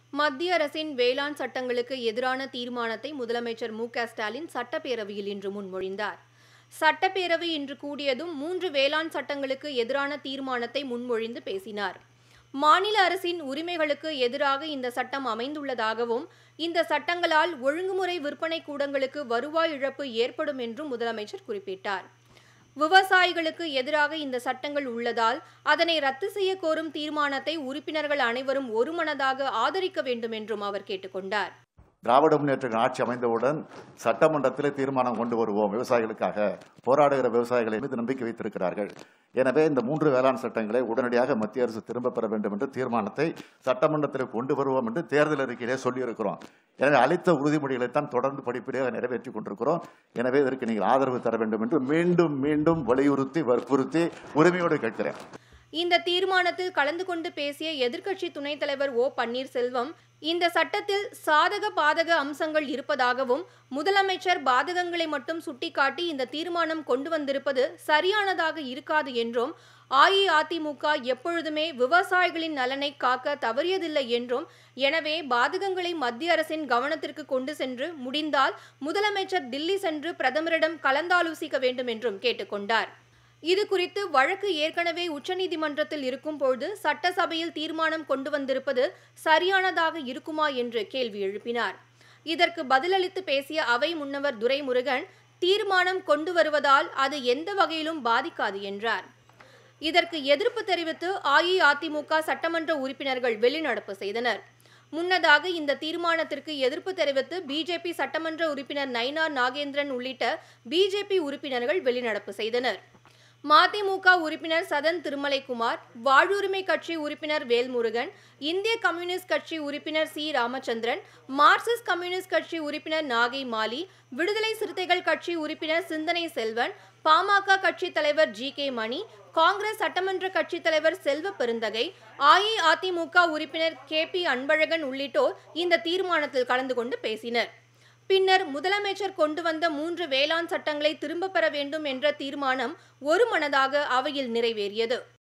மத்திய அரசின் வேளாண் சட்டங்களுக்கு எதிரான தீர்மானத்தை முதலமைச்சர் மு க ஸ்டாலின் சட்டப்பேரவையில் இன்று முன்மொழிந்தார் சட்டப்பேரவை இன்று கூடியதும் மூன்று வேளாண் சட்டங்களுக்கு எதிரான தீர்மானத்தை முன்மொழிந்து பேசினார் மாநில அரசின் உரிமைகளுக்கு எதிராக இந்த சட்டம் அமைந்துள்ளதாகவும் இந்த சட்டங்களால் ஒழுங்குமுறை விற்பனை கூடங்களுக்கு வருவாய் இழப்பு ஏற்படும் என்றும் முதலமைச்சர் குறிப்பிட்டார் விவசாயிகளுக்கு எதிராக இந்த சட்டங்கள் உள்ளதால் அதனை ரத்து செய்ய கோரும் தீர்மானத்தை உறுப்பினர்கள் அனைவரும் ஒருமனதாக ஆதரிக்க வேண்டும் என்றும் அவர் கேட்டுக்கொண்டார் திராவிட முன்னேற்ற கழக ஆட்சி அமைந்தவுடன் சட்டமன்றத்தில் தீர்மானம் கொண்டு வருவோம் விவசாயிகளுக்காக போராடுகிற விவசாயிகளை மீது நம்பிக்கை வைத்திருக்கிறார்கள் எனவே இந்த மூன்று வேளாண் சட்டங்களை உடனடியாக மத்திய அரசு திரும்ப பெற வேண்டும் என்ற தீர்மானத்தை சட்டமன்றத்தில் கொண்டு வருவோம் என்று தேர்தல் அறிக்கையிலே சொல்லியிருக்கிறோம் எனவே அளித்த உறுதிமொழிகளைத்தான் தொடர்ந்து படிப்படியாக நிறைவேற்றிக் கொண்டிருக்கிறோம் எனவே இதற்கு நீங்கள் ஆதரவு தர வேண்டும் என்று மீண்டும் மீண்டும் வலியுறுத்தி வற்புறுத்தி உரிமையோடு கேட்கிறேன் இந்த தீர்மானத்தில் கலந்து கொண்டு பேசிய எதிர்க்கட்சி துணைத் தலைவர் ஓ பன்னீர்செல்வம் இந்த சட்டத்தில் சாதக பாதக அம்சங்கள் இருப்பதாகவும் முதலமைச்சர் பாதகங்களை மட்டும் சுட்டிக்காட்டி இந்த தீர்மானம் கொண்டு வந்திருப்பது சரியானதாக இருக்காது என்றும் அஇஅதிமுக எப்பொழுதுமே விவசாயிகளின் நலனை காக்க தவறியதில்லை என்றும் எனவே பாதகங்களை மத்திய அரசின் கவனத்திற்கு கொண்டு சென்று முடிந்தால் முதலமைச்சர் தில்லி சென்று பிரதமரிடம் கலந்தாலோசிக்க வேண்டும் என்றும் கேட்டுக்கொண்டார் இது குறித்து வழக்கு ஏற்கனவே உச்சநீதிமன்றத்தில் இருக்கும்போது சட்டசபையில் தீர்மானம் கொண்டு வந்திருப்பது சரியானதாக இருக்குமா என்று கேள்வி எழுப்பினார் இதற்கு பதிலளித்து பேசிய அவை முன்னவர் துரைமுருகன் தீர்மானம் கொண்டு வருவதால் அது எந்த வகையிலும் பாதிக்காது என்றார் இதற்கு எதிர்ப்பு தெரிவித்து அஇஅதிமுக சட்டமன்ற உறுப்பினர்கள் வெளிநடப்பு செய்தனர் முன்னதாக இந்த தீர்மானத்திற்கு எதிர்ப்பு தெரிவித்து பிஜேபி சட்டமன்ற உறுப்பினர் நயினார் நாகேந்திரன் உள்ளிட்ட பிஜேபி உறுப்பினர்கள் வெளிநடப்பு செய்தனர் மதிமுக உறுப்பினர் சதன் திருமலைக்குமார் வாழ்வுரிமை கட்சி உறுப்பினர் வேல்முருகன் இந்திய கம்யூனிஸ்ட் கட்சி உறுப்பினர் சி ராமச்சந்திரன் மார்க்சிஸ்ட் கம்யூனிஸ்ட் கட்சி உறுப்பினர் நாகை மாலி விடுதலை சிறுத்தைகள் கட்சி உறுப்பினர் சிந்தனை செல்வன் பாமக கட்சி தலைவர் ஜி கே மணி காங்கிரஸ் சட்டமன்ற கட்சி தலைவர் செல்வ பெருந்தகை அஇஅதிமுக உறுப்பினர் கே பி அன்பழகன் உள்ளிட்டோர் இந்த தீர்மானத்தில் கலந்து கொண்டு பேசினர் பின்னர் முதலமைச்சர் கொண்டு வந்த மூன்று வேளாண் சட்டங்களை திரும்பப் பெற வேண்டும் என்ற தீர்மானம் ஒருமனதாக அவையில் நிறைவேறியது